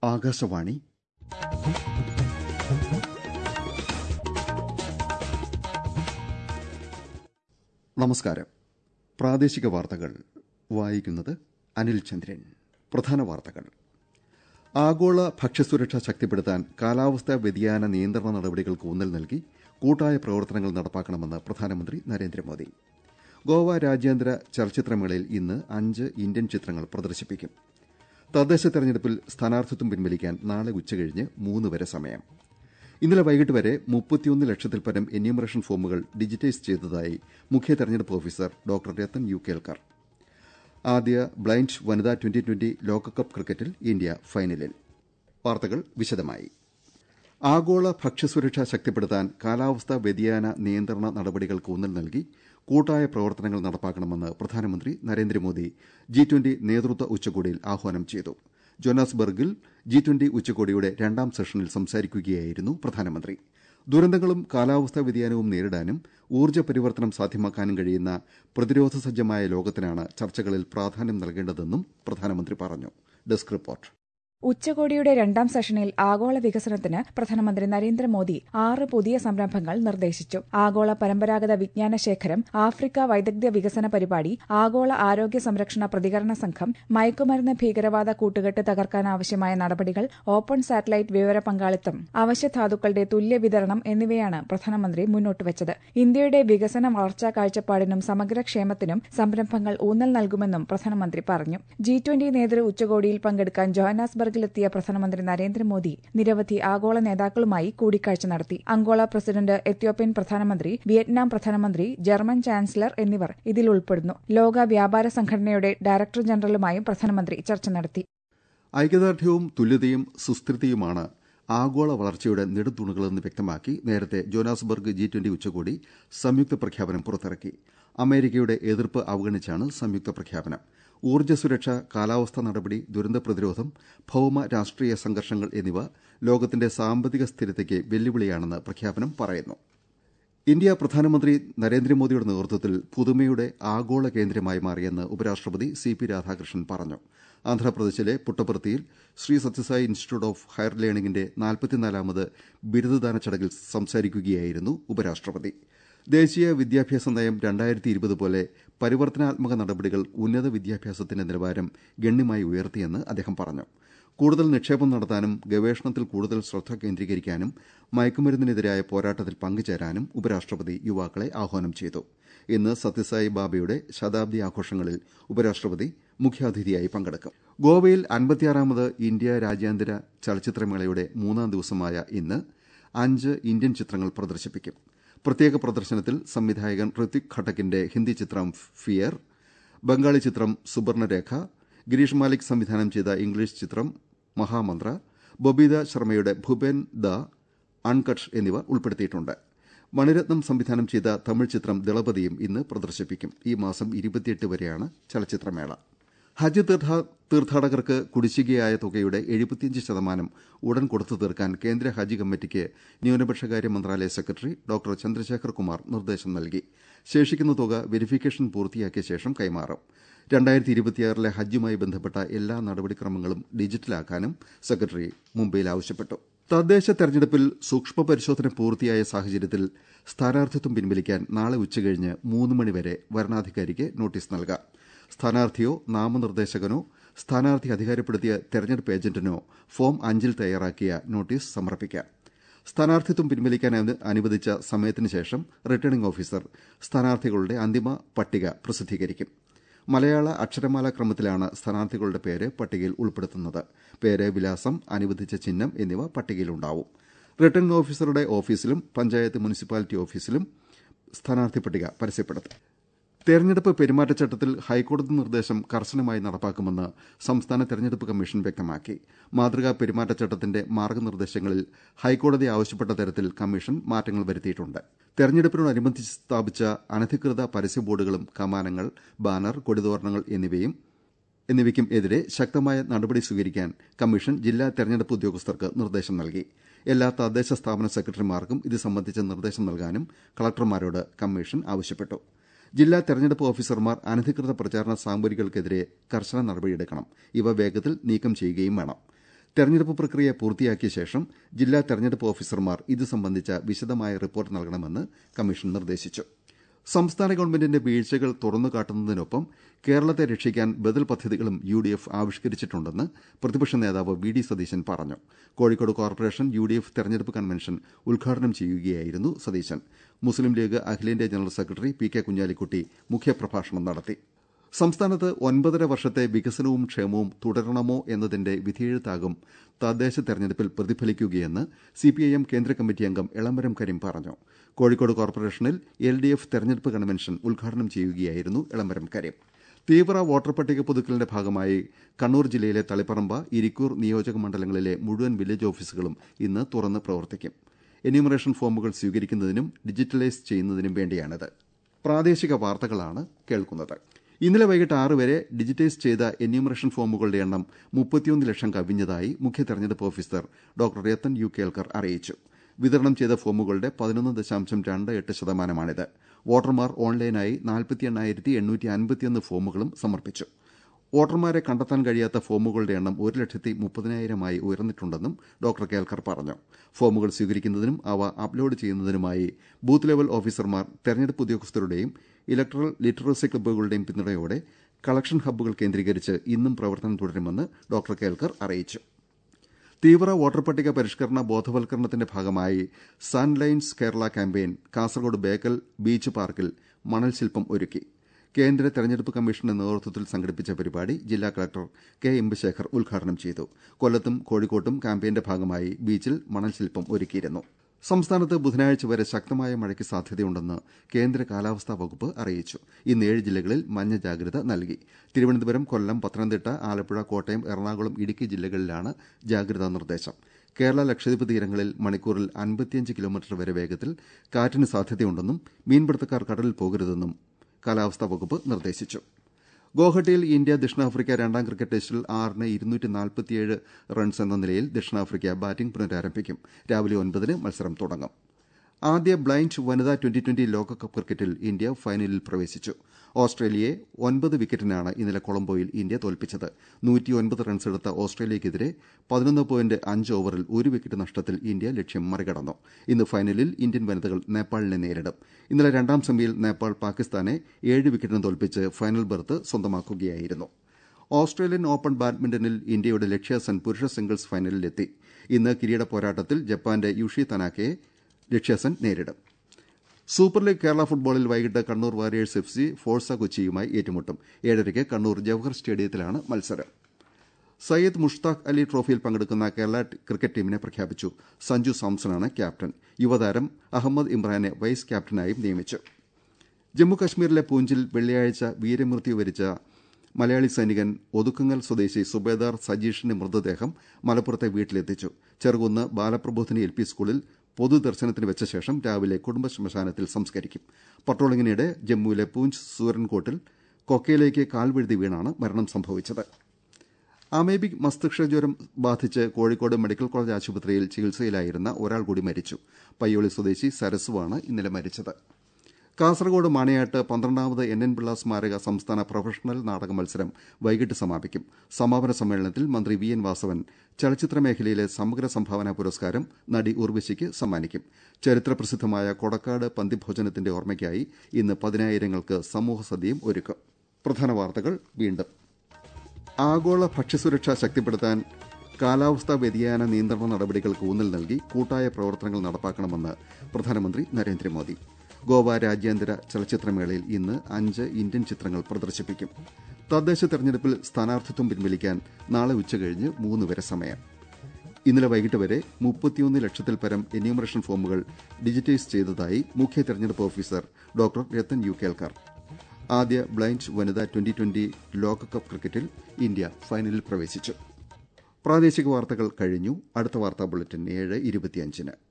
ആകാശവാണി നമസ്കാരം പ്രാദേശിക വാർത്തകൾ വായിക്കുന്നത് അനിൽ ചന്ദ്രൻ പ്രധാന വാർത്തകൾ ആഗോള ഭക്ഷ്യസുരക്ഷ ശക്തിപ്പെടുത്താൻ കാലാവസ്ഥാ വ്യതിയാന നിയന്ത്രണ നടപടികൾക്ക് ഊന്നൽ നൽകി കൂട്ടായ പ്രവർത്തനങ്ങൾ നടപ്പാക്കണമെന്ന് പ്രധാനമന്ത്രി നരേന്ദ്രമോദി ഗോവ രാജ്യാന്തര ചലച്ചിത്രമേളയിൽ ഇന്ന് അഞ്ച് ഇന്ത്യൻ ചിത്രങ്ങൾ പ്രദർശിപ്പിക്കും തദ്ദേശ തെരഞ്ഞെടുപ്പിൽ സ്ഥാനാർത്ഥിത്വം പിൻവലിക്കാൻ നാളെ ഉച്ചകഴിഞ്ഞ് മൂന്ന് വരെ സമയം ഇന്നലെ വൈകിട്ട് വരെ മുപ്പത്തിയൊന്ന് ലക്ഷത്തിൽ പരം എന്യൂമറേഷൻ ഫോമുകൾ ഡിജിറ്റൈസ് ചെയ്തതായി മുഖ്യ തെരഞ്ഞെടുപ്പ് officer doctor Rathan U Kelkar ആദ്യ ബ്ലൈൻഡ് വനിതാ ട്വന്റി ട്വന്റി ലോകകപ്പ് ക്രിക്കറ്റിൽ ഇന്ത്യ ഫൈനലിൽ വാർത്തകൾ വിശദമായി ആഗോള ഭക്ഷ്യസുരക്ഷ ശക്തിപ്പെടുത്താൻ കാലാവസ്ഥാ വ്യതിയാന നിയന്ത്രണ നടപടികൾക്ക് ഊന്നൽ നൽകി കൂട്ടായ പ്രവർത്തനങ്ങൾ നടപ്പാക്കണമെന്ന് പ്രധാനമന്ത്രി നരേന്ദ്രമോദി ജി ട്വന്റി നേതൃത്വ ഉച്ചകോടിയിൽ ആഹ്വാനം ചെയ്തു ജോനാസ്ബർഗിൽ ജി ട്വന്റി ഉച്ചകോടിയുടെ രണ്ടാം സെഷനിൽ സംസാരിക്കുകയായിരുന്നു പ്രധാനമന്ത്രി ദുരന്തങ്ങളും കാലാവസ്ഥാ വ്യതിയാനവും നേരിടാനും ഊർജ്ജ പരിവർത്തനം സാധ്യമാക്കാനും കഴിയുന്ന പ്രതിരോധ സജ്ജമായ ലോകത്തിനാണ് ചർച്ചകളിൽ പ്രാധാന്യം നൽകേണ്ടതെന്നും പ്രധാനമന്ത്രി പറഞ്ഞു ഡെസ്ക് റിപ്പോർട്ട് ഉച്ചകോടിയുടെ രണ്ടാം സെഷനിൽ ആഗോള വികസനത്തിന് പ്രധാനമന്ത്രി നരേന്ദ്രമോദി ആറ് പുതിയ സംരംഭങ്ങൾ നിർദ്ദേശിച്ചു ആഗോള പരമ്പരാഗത വിജ്ഞാന ശേഖരം ആഫ്രിക്ക വൈദഗ്ധ്യ വികസന പരിപാടി ആഗോള ആരോഗ്യ സംരക്ഷണ പ്രതികരണ സംഘം മയക്കുമരുന്ന് ഭീകരവാദ കൂട്ടുകെട്ട് തകർക്കാനാവശ്യമായ നടപടികൾ ഓപ്പൺ സാറ്റലൈറ്റ് വിവര പങ്കാളിത്തം അവശ്യധാതുക്കളുടെ തുല്യ വിതരണം എന്നിവയാണ് പ്രധാനമന്ത്രി മുന്നോട്ടുവച്ചത് ഇന്ത്യയുടെ വികസന വളർച്ചാ കാഴ്ചപ്പാടിനും സമഗ്രക്ഷേമത്തിനും സംരംഭങ്ങൾ ഊന്നൽ നൽകുമെന്നും പ്രധാനമന്ത്രി പറഞ്ഞു ജി ട്വന്റി നേതൃ ഉച്ചകോടിയിൽ പങ്കെടുക്കാൻ ജോഹനാസ്ബർഗ് ബർഗിലെത്തിയ പ്രധാനമന്ത്രി നരേന്ദ്രമോദി നിരവധി ആഗോള നേതാക്കളുമായി കൂടിക്കാഴ്ച നടത്തി അങ്കോള പ്രസിഡന്റ് എത്യോപ്യൻ പ്രധാനമന്ത്രി വിയറ്റ്നാം പ്രധാനമന്ത്രി ജർമ്മൻ ചാൻസലർ എന്നിവർ ഇതിൽ ഉൾപ്പെടുന്നു ലോക വ്യാപാര സംഘടനയുടെ ഡയറക്ടർ ജനറലുമായും പ്രധാനമന്ത്രി ചർച്ച നടത്തി ഐക്യദാർഢ്യവും തുല്യതയും സുസ്ഥിരതയുമാണ് ആഗോള വളർച്ചയുടെ നെടുന്തൂണുകളെന്ന് വ്യക്തമാക്കി നേരത്തെ ജോനാസ്ബർഗ് ജി ട്വന്റി ഉച്ചകോടി സംയുക്ത പ്രഖ്യാപനം പുറത്തിറക്കി അമേരിക്കയുടെ എതിർപ്പ് അവഗണിച്ചാണ് സംയുക്ത പ്രഖ്യാപനം ഊർജ്ജ സുരക്ഷ കാലാവസ്ഥാ നടപടി ദുരന്ത പ്രതിരോധം ഭൌമ രാഷ്ട്രീയ സംഘർഷങ്ങൾ എന്നിവ ലോകത്തിന്റെ സാമ്പത്തിക സ്ഥിരതയ്ക്ക് വെല്ലുവിളിയാണെന്ന് പ്രഖ്യാപനം പറയുന്നു ഇന്ത്യ പ്രധാനമന്ത്രി നരേന്ദ്രമോദിയുടെ നേതൃത്വത്തിൽ പുതുമയുടെ ആഗോള കേന്ദ്രമായി മാറിയെന്ന് ഉപരാഷ്ട്രപതി സി പി രാധാകൃഷ്ണൻ പറഞ്ഞു ആന്ധ്രാപ്രദേശിലെ പുട്ടപർത്തിയിൽ Sri Sathya Sai institute of higher ലേണിംഗിന്റെ നാൽപ്പത്തിനാലാമത് ബിരുദദാന ചടങ്ങിൽ സംസാരിക്കുകയായിരുന്നു ഉപരാഷ്ട്രപതി ദേശീയ വിദ്യാഭ്യാസ നയം രണ്ടായിരത്തി ഇരുപത് പോലെ പരിവർത്തനാത്മക നടപടികൾ ഉന്നത വിദ്യാഭ്യാസത്തിന്റെ നിലവാരം ഗണ്യമായി ഉയർത്തിയെന്ന് അദ്ദേഹം പറഞ്ഞു കൂടുതൽ നിക്ഷേപം നടത്താനും ഗവേഷണത്തിൽ കൂടുതൽ ശ്രദ്ധ കേന്ദ്രീകരിക്കാനും മയക്കുമരുന്നിനെതിരായ പോരാട്ടത്തിൽ പങ്കുചേരാനും ഉപരാഷ്ട്രപതി യുവാക്കളെ ആഹ്വാനം ചെയ്തു ഇന്ന് സത്യസായി ബാബയുടെ ശതാബ്ദി ആഘോഷങ്ങളിൽ ഉപരാഷ്ട്രപതി മുഖ്യാതിഥിയായി പങ്കെടുക്കും ഗോവയിൽ അൻപത്തിയാറാമത് ഇന്ത്യ രാജ്യാന്തര ചലച്ചിത്രമേളയുടെ മൂന്നാം ദിവസമായ ഇന്ന് അഞ്ച് ഇന്ത്യൻ ചിത്രങ്ങൾ പ്രദർശിപ്പിക്കും പ്രത്യേക പ്രദർശനത്തിൽ സംവിധായകൻ ഋത്വിക് ഘട്ടക്കിന്റെ ഹിന്ദി ചിത്രം ഫിയർ ബംഗാളി ചിത്രം സുബർണരേഖ ഗിരീഷ് മാലിക് സംവിധാനം ചെയ്ത ഇംഗ്ലീഷ് ചിത്രം മഹാമന്ത്ര ബൊബീത ശർമ്മയുടെ ഭുപേൻ ദ അൺകട്ട് എന്നിവ ഉൾപ്പെടുത്തിയിട്ടുണ്ട് മണിരത്നം സംവിധാനം ചെയ്ത തമിഴ് ചിത്രം ദളപതിയും ഇന്ന് പ്രദർശിപ്പിക്കും ഈ മാസം ഇരുപത്തിയെട്ട് വരെയാണ് ചലച്ചിത്രമേള ഹജ്ജ് തീർത്ഥാടകർക്ക് കുടിശ്ശികയായ തുകയുടെ എഴുപത്തിയഞ്ച് ശതമാനം ഉടൻ കൊടുത്തു തീർക്കാൻ കേന്ദ്ര ഹജ്ജ് കമ്മിറ്റിക്ക് ന്യൂനപക്ഷകാര്യ മന്ത്രാലയ സെക്രട്ടറി ഡോക്ടർ ചന്ദ്രശേഖർ കുമാർ നിർദ്ദേശം നൽകി ശേഷിക്കുന്ന തുക വെരിഫിക്കേഷൻ പൂർത്തിയാക്കിയ ശേഷം കൈമാറും രണ്ടായിരത്തി ഇരുപത്തിയാറിലെ ഹജ്ജുമായി ബന്ധപ്പെട്ട എല്ലാ നടപടിക്രമങ്ങളും ഡിജിറ്റലാക്കാനും സെക്രട്ടറി മുംബൈയിൽ ആവശ്യപ്പെട്ടു തദ്ദേശ തെരഞ്ഞെടുപ്പിൽ സൂക്ഷ്മ പരിശോധന പൂർത്തിയായ സാഹചര്യത്തിൽ സ്ഥാനാർത്ഥിത്വം പിൻവലിക്കാൻ നാളെ ഉച്ചകഴിഞ്ഞ് മൂന്ന് മണിവരെ വരണാധികാരിക്ക് നോട്ടീസ് നൽകാം സ്ഥാനാർത്ഥിയോ നാമനിർദ്ദേശകനോ സ്ഥാനാർത്ഥി അധികാരപ്പെടുത്തിയ തെരഞ്ഞെടുപ്പ് ഏജന്റിനോ ഫോം അഞ്ചിൽ തയ്യാറാക്കിയ നോട്ടീസ് സമർപ്പിക്കാം സ്ഥാനാർത്ഥിത്വം പിൻവലിക്കാൻ അനുവദിച്ച സമയത്തിന് ശേഷം റിട്ടേണിംഗ് ഓഫീസർ സ്ഥാനാർത്ഥികളുടെ അന്തിമ പട്ടിക പ്രസിദ്ധീകരിക്കും മലയാള അക്ഷരമാല ക്രമത്തിലാണ് സ്ഥാനാർത്ഥികളുടെ പേര് പട്ടികയിൽ ഉൾപ്പെടുത്തുന്നത് പേര് വിലാസം അനുവദിച്ച ചിഹ്നം എന്നിവ പട്ടികയിലുണ്ടാവും റിട്ടേണിംഗ് ഓഫീസറുടെ ഓഫീസിലും പഞ്ചായത്ത് മുനിസിപ്പാലിറ്റി ഓഫീസിലും സ്ഥാനാർത്ഥി പട്ടിക പരസ്യപ്പെടുത്തും തെരഞ്ഞെടുപ്പ് പെരുമാറ്റച്ചട്ടത്തിൽ ഹൈക്കോടതി നിർദ്ദേശം കർശനമായി നടപ്പാക്കുമെന്ന് സംസ്ഥാന തെരഞ്ഞെടുപ്പ് കമ്മീഷൻ വ്യക്തമാക്കി മാതൃകാ പെരുമാറ്റച്ചട്ടത്തിന്റെ മാർഗനിർദ്ദേശങ്ങളിൽ ഹൈക്കോടതി ആവശ്യപ്പെട്ട തരത്തിൽ കമ്മീഷൻ മാറ്റങ്ങൾ വരുത്തിയിട്ടുണ്ട് തെരഞ്ഞെടുപ്പിനോടനുബന്ധിച്ച് സ്ഥാപിച്ച അനധികൃത പരസ്യ ബോർഡുകളും കമാനങ്ങൾ ബാനർ കൊടിതോരണങ്ങൾ എന്നിവയും എന്നിവയ്ക്കും എതിരെ ശക്തമായ നടപടി സ്വീകരിക്കാൻ കമ്മീഷൻ ജില്ലാ തെരഞ്ഞെടുപ്പ് ഉദ്യോഗസ്ഥർക്ക് നിർദ്ദേശം നൽകി എല്ലാ തദ്ദേശ സ്ഥാപന സെക്രട്ടറിമാർക്കും ഇത് സംബന്ധിച്ച നിർദ്ദേശം നൽകാനും കളക്ടർമാരോട് കമ്മീഷൻ ആവശ്യപ്പെട്ടു ജില്ലാ തെരഞ്ഞെടുപ്പ് ഓഫീസർമാർ അനധികൃത പ്രചാരണ സാമഗ്രികൾക്കെതിരെ കർശന നടപടിയെടുക്കണം ഇവ വേഗത്തിൽ നീക്കം ചെയ്യുകയും വേണം തെരഞ്ഞെടുപ്പ് പ്രക്രിയ പൂർത്തിയാക്കിയ ശേഷം ജില്ലാ തെരഞ്ഞെടുപ്പ് ഓഫീസർമാർ ഇത് സംബന്ധിച്ച വിശദമായ റിപ്പോർട്ട് നൽകണമെന്ന് കമ്മീഷൻ നിർദ്ദേശിച്ചു സംസ്ഥാന ഗവൺമെന്റിന്റെ വീഴ്ചകൾ തുറന്നുകാട്ടുന്നതിനൊപ്പം കേരളത്തെ രക്ഷിക്കാൻ ബദൽ പദ്ധതികളും യു ഡി എഫ് ആവിഷ്കരിച്ചിട്ടുണ്ടെന്ന് പ്രതിപക്ഷ നേതാവ് വി ഡി സതീശൻ പറഞ്ഞു Kozhikode corporation U D F തെരഞ്ഞെടുപ്പ് കൺവെൻഷൻ ഉദ്ഘാടനം ചെയ്യുകയായിരുന്നു സതീശൻ മുസ്ലിം ലീഗ് അഖിലേന്ത്യാ general secretary P K Kunhalikutty മുഖ്യപ്രഭാഷണം നടത്തി സംസ്ഥാനത്ത് ഒൻപതര വർഷത്തെ വികസനവും ക്ഷേമവും തുടരണമോ എന്നതിന്റെ വിധിയെഴുത്താകും തദ്ദേശ തെരഞ്ഞെടുപ്പിൽ പ്രതിഫലിക്കുകയെന്ന് സിപിഐഎം കേന്ദ്ര കമ്മിറ്റി അംഗം എളമരം കരീം പറഞ്ഞു കോഴിക്കോട് കോർപ്പറേഷനിൽ എൽ ഡി എഫ് തെരഞ്ഞെടുപ്പ് കൺവെൻഷൻ ഉദ്ഘാടനം ചെയ്യുകയായിരുന്നു എളമരം കരീം തീവ്ര വോട്ടർ പട്ടിക പുതുക്കലിന്റെ ഭാഗമായി കണ്ണൂർ ജില്ലയിലെ തളിപ്പറമ്പ ഇരിക്കൂർ നിയോജക മണ്ഡലങ്ങളിലെ മുഴുവൻ വില്ലേജ് ഓഫീസുകളും ഇന്ന് തുറന്ന് പ്രവർത്തിക്കും എന്യൂമറേഷൻ ഫോമുകൾ സ്വീകരിക്കുന്നതിനും ഡിജിറ്റലൈസ് ചെയ്യുന്നതിനും വേണ്ടിയാണിത് പ്രാദേശിക വാർത്തകളാണ് കേൾക്കുന്നത് ഇന്നലെ വൈകിട്ട് ആറ് വരെ ഡിജിറ്റൈസ് ചെയ്ത എന്യൂമറേഷൻ ഫോമുകളുടെ എണ്ണം മുപ്പത്തിയൊന്ന് ലക്ഷം കവിഞ്ഞതായി മുഖ്യ തെരഞ്ഞെടുപ്പ് officer doctor Rathan U Kelkar അറിയിച്ചു വിതരണം ചെയ്ത ഫോമുകളുടെ പതിനൊന്ന് ദശാംശം രണ്ട് എട്ട് ശതമാനമാണിത് വോട്ടർമാർ ഓൺലൈനായി നാൽപ്പത്തി എണ്ണായിരത്തി എണ്ണൂറ്റി അൻപത്തിയൊന്ന് ഫോമുകളും സമർപ്പിച്ചു വോട്ടർമാരെ കണ്ടെത്താൻ കഴിയാത്ത ഫോമുകളുടെ എണ്ണം ഒരു ലക്ഷത്തി മുപ്പതിനായിരമായി ഉയർന്നിട്ടുണ്ടെന്നും ഡോക്ടർ കേൽക്കർ പറഞ്ഞു ഫോമുകൾ സ്വീകരിക്കുന്നതിനും അവ അപ്ലോഡ് ചെയ്യുന്നതിനുമായി ബൂത്ത് ലെവൽ ഓഫീസർമാർ തെരഞ്ഞെടുപ്പ് ഉദ്യോഗസ്ഥരുടെയും ഇലക്ട്രൽ ലിറ്ററസി ക്ലബ്ബുകളുടെയും പിന്തുണയോടെ കളക്ഷൻ ഹബ്ബുകൾ കേന്ദ്രീകരിച്ച് ഇന്നും പ്രവർത്തനം തുടരുമെന്ന് ഡോക്ടർ കേൽക്കർ അറിയിച്ചു തീവ്ര വോട്ടർ പട്ടിക പരിഷ്കരണ ബോധവൽക്കരണത്തിന്റെ ഭാഗമായി സൺലൈൻസ് കേരള ക്യാമ്പയിൻ കാസർഗോഡ് ബേക്കൽ ബീച്ച് പാർക്കിൽ മണൽ ശില്പം ഒരുക്കി കേന്ദ്ര തെരഞ്ഞെടുപ്പ് കമ്മീഷന്റെ നേതൃത്വത്തിൽ സംഘടിപ്പിച്ച പരിപാടി ജില്ലാ കളക്ടർ കെ എംബശേഖർ ഉദ്ഘാടനം ചെയ്തു കൊല്ലത്തും കോഴിക്കോട്ടും ക്യാമ്പയിന്റെ ഭാഗമായി ബീച്ചിൽ മണൽ ശില്പം ഒരുക്കിയിരുന്നു സംസ്ഥാനത്ത് ബുധനാഴ്ച വരെ ശക്തമായ മഴയ്ക്ക് സാധ്യതയുണ്ടെന്ന് കേന്ദ്ര കാലാവസ്ഥാ വകുപ്പ് അറിയിച്ചു ഇന്ന് ഏഴ് ജില്ലകളിൽ മഞ്ഞ ജാഗ്രത നൽകി തിരുവനന്തപുരം കൊല്ലം പത്തനംതിട്ട ആലപ്പുഴ കോട്ടയം എറണാകുളം ഇടുക്കി ജില്ലകളിലാണ് ജാഗ്രതാ നിർദ്ദേശം കേരള ലക്ഷദ്വീപ് തീരങ്ങളിൽ മണിക്കൂറിൽ അൻപത്തിയഞ്ച് കിലോമീറ്റർ വരെ വേഗത്തിൽ കാറ്റിന് സാധ്യതയുണ്ടെന്നും മീൻപിടുത്തക്കാർ കടലിൽ പോകരുതെന്നും കാലാവസ്ഥാ വകുപ്പ് നിർദ്ദേശിച്ചു ഗോഹട്ടിയിൽ ഇന്ത്യ ദക്ഷിണാഫ്രിക്ക രണ്ടാം ക്രിക്കറ്റ് ടെസ്റ്റിൽ ആറിന് ഇരുന്നൂറ്റി നാൽപ്പത്തിയേഴ് റൺസ് എന്ന നിലയിൽ ദക്ഷിണാഫ്രിക്ക ബാറ്റിംഗ് പുനരാരംഭിക്കും രാവിലെ ഒൻപതിന് മത്സരം തുടങ്ങും ആദ്യ ബ്ലൈൻഡ് വനിതാ ട്വന്റി ട്വന്റി ലോകകപ്പ് ക്രിക്കറ്റിൽ ഇന്ത്യ ഫൈനലിൽ പ്രവേശിച്ചു ഓസ്ട്രേലിയയെ ഒൻപത് വിക്കറ്റിനാണ് ഇന്നലെ കൊളംബോയിൽ ഇന്ത്യ തോൽപ്പിച്ചത് നൂറ്റിയൊൻപത് റൺസെടുത്ത ഓസ്ട്രേലിയയ്ക്കെതിരെ പതിനൊന്ന് പോയിന്റ് അഞ്ച് ഓവറിൽ ഒരു വിക്കറ്റ് നഷ്ടത്തിൽ ഇന്ത്യ ലക്ഷ്യം മറികടന്നു ഇന്ന് ഫൈനലിൽ ഇന്ത്യൻ വനിതകൾ നേപ്പാളിനെ നേരിടും ഇന്നലെ രണ്ടാം സെമിയിൽ നേപ്പാൾ പാകിസ്ഥാനെ ഏഴ് വിക്കറ്റിന് തോൽപ്പിച്ച് ഫൈനൽ ബർത്ത് സ്വന്തമാക്കുകയായിരുന്നു ഓസ്ട്രേലിയൻ ഓപ്പൺ ബാഡ്മിന്റണിൽ ഇന്ത്യയുടെ ലക്ഷ്യാസെൻ പുരുഷ സിംഗിൾസ് ഫൈനലിലെത്തി ഇന്ന് കിരീട പോരാട്ടത്തിൽ ജപ്പാന്റെ യുഷി തനാക്കയെ ലക്ഷ്യാസെൻ നേരിടും സൂപ്പർ ലീഗ് കേരള ഫുട്ബോളിൽ വൈകിട്ട് Kannur warriors F C Forca കൊച്ചിയുമായി ഏറ്റുമുട്ടും ഏഴരയ്ക്ക് കണ്ണൂർ ജവഹർ സ്റ്റേഡിയത്തിലാണ് മത്സരം സയ്യിദ് മുഷ്താഖ് അലി ട്രോഫിയിൽ പങ്കെടുക്കുന്ന കേരള ക്രിക്കറ്റ് ടീമിനെ പ്രഖ്യാപിച്ചു സഞ്ജു സാംസണാണ് ക്യാപ്റ്റൻ യുവതാരം അഹമ്മദ് ഇമ്രാനെ വൈസ് ക്യാപ്റ്റനായും നിയമിച്ചു ജമ്മുകശ്മീരിലെ പൂഞ്ചിൽ വെള്ളിയാഴ്ച വീരമൃത്യു വരിച്ച മലയാളി സൈനികൻ ഒതുക്കുങ്ങൽ സ്വദേശി സുബേദാർ സജീഷിന്റെ മൃതദേഹം മലപ്പുറത്തെ വീട്ടിലെത്തിച്ചു ചെറുകുന്ന് ബാലപ്രബോധിനി എൽ പി സ്കൂളിൽ പൊതുദർശനത്തിന് വെച്ച ശേഷം രാവിലെ കുടുംബ ശ്മശാനത്തിൽ സംസ്കരിക്കും പട്രോളിംഗിനിടെ ജമ്മുവിലെ പൂഞ്ച് സൂരൻകോട്ടിൽ കൊക്കയിലേക്ക് കാൽവഴുതി വീണാണ് മരണം സംഭവിച്ചത് അമേബിക് മസ്തിഷ്ക ജ്വരം ബാധിച്ച് കോഴിക്കോട് മെഡിക്കൽ കോളേജ് ആശുപത്രിയിൽ ചികിത്സയിലായിരുന്ന ഒരാൾ കൂടി മരിച്ചു പയ്യോളി സ്വദേശി സരസുവാണ് ഇന്നലെ മരിച്ചത് കാസർഗോഡ് മാണിയാട്ട് പന്ത്രണ്ടാമത് എൻ എൻ പിള്ള സ്മാരക സംസ്ഥാന പ്രൊഫഷണൽ നാടക മത്സരം വൈകിട്ട് സമാപിക്കും സമാപന സമ്മേളനത്തിൽ മന്ത്രി വി എൻ വാസവൻ ചലച്ചിത്ര മേഖലയിലെ സമഗ്ര സംഭാവന പുരസ്കാരം നടി ഉർവശിക്ക് സമ്മാനിക്കും ചരിത്രപ്രസിദ്ധമായ കൊടക്കാട് പന്തിഭോജനത്തിന്റെ ഓർമ്മയ്ക്കായി ഇന്ന് പതിനായിരങ്ങൾക്ക് സമൂഹസദ്യയും ഒരുക്കും പ്രധാന വാർത്തകൾ വീണ്ടും ആഗോള ഭക്ഷ്യസുരക്ഷ ശക്തിപ്പെടുത്താൻ കാലാവസ്ഥാ വ്യതിയാന നിയന്ത്രണ നടപടികൾക്ക് ഊന്നൽ നൽകി കൂട്ടായ പ്രവർത്തനങ്ങൾ നടപ്പാക്കണമെന്ന് പ്രധാനമന്ത്രി നരേന്ദ്രമോദി ഗോവ രാജ്യാന്തര ചലച്ചിത്രമേളയിൽ ഇന്ന് അഞ്ച് ഇന്ത്യൻ ചിത്രങ്ങൾ പ്രദർശിപ്പിക്കും തദ്ദേശ തെരഞ്ഞെടുപ്പിൽ സ്ഥാനാർത്ഥിത്വം പിൻവലിക്കാൻ നാളെ ഉച്ചകഴിഞ്ഞ് മൂന്ന് വരെ സമയം ഇന്നലെ വൈകിട്ട് വരെ മുപ്പത്തിയൊന്ന് ലക്ഷത്തിൽ പരം എന്യൂമറേഷൻ ഫോമുകൾ ഡിജിറ്റൈസ് ചെയ്തതായി മുഖ്യ തെരഞ്ഞെടുപ്പ് officer doctor Rathan U Kelkar ആദ്യ ബ്ലൈൻഡ് വനിതാ ട്വന്റി ട്വന്റി ലോകകപ്പ് ക്രിക്കറ്റിൽ ഇന്ത്യ ഫൈനലിൽ പ്രവേശിച്ചു പ്രാദേശിക വാർത്തകൾ കഴിഞ്ഞു അടുത്ത വാർത്താ ബുള്ളറ്റിൻ ഏഴ് ഇരുപത്തിയഞ്ചിന്